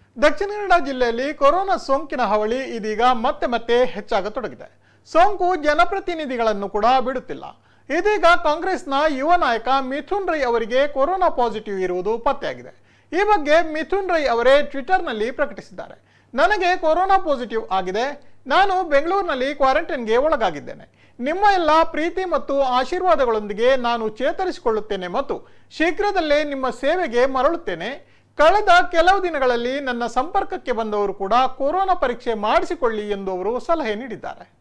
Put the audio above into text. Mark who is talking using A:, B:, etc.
A: ದಕ್ಷಿಣ ಕನ್ನಡ ಜಿಲ್ಲೆಯಲ್ಲಿ ಕೊರೋನಾ ಸೋಂಕಿನ ಹಾವಳಿ ಇದೀಗ ಮತ್ತೆ ಮತ್ತೆ ಹೆಚ್ಚಾಗತೊಡಗಿದೆ ಸೋಂಕು ಜನಪ್ರತಿನಿಧಿಗಳನ್ನು ಕೂಡ ಬಿಡುತ್ತಿಲ್ಲ ಇದೀಗ ಕಾಂಗ್ರೆಸ್ನ ಯುವ ನಾಯಕ ಮಿಥುನ್ ರೈ ಅವರಿಗೆ ಕೊರೋನಾ ಪಾಸಿಟಿವ್ ಇರುವುದು ಪತ್ತೆಯಾಗಿದೆ ಈ ಬಗ್ಗೆ ಮಿಥುನ್ ರೈ ಅವರೇ ಟ್ವಿಟರ್ನಲ್ಲಿ ಪ್ರಕಟಿಸಿದ್ದಾರೆ ನನಗೆ ಕೊರೋನಾ ಪಾಸಿಟಿವ್ ಆಗಿದೆ ನಾನು ಬೆಂಗಳೂರಿನಲ್ಲಿ ಕ್ವಾರಂಟೈನ್ಗೆ ಒಳಗಾಗಿದ್ದೇನೆ ನಿಮ್ಮ ಎಲ್ಲ ಪ್ರೀತಿ ಮತ್ತು ಆಶೀರ್ವಾದಗಳೊಂದಿಗೆ ನಾನು ಚೇತರಿಸಿಕೊಳ್ಳುತ್ತೇನೆ ಮತ್ತು ಶೀಘ್ರದಲ್ಲೇ ನಿಮ್ಮ ಸೇವೆಗೆ ಮರಳುತ್ತೇನೆ ಕಳೆದ ಕೆಲವು ದಿನಗಳಲ್ಲಿ ನನ್ನ ಸಂಪರ್ಕಕ್ಕೆ ಬಂದವರು ಕೂಡ ಕೊರೋನಾ ಪರೀಕ್ಷೆ ಮಾಡಿಸಿಕೊಳ್ಳಿ ಎಂದು ಅವರು ಸಲಹೆ ನೀಡಿದ್ದಾರೆ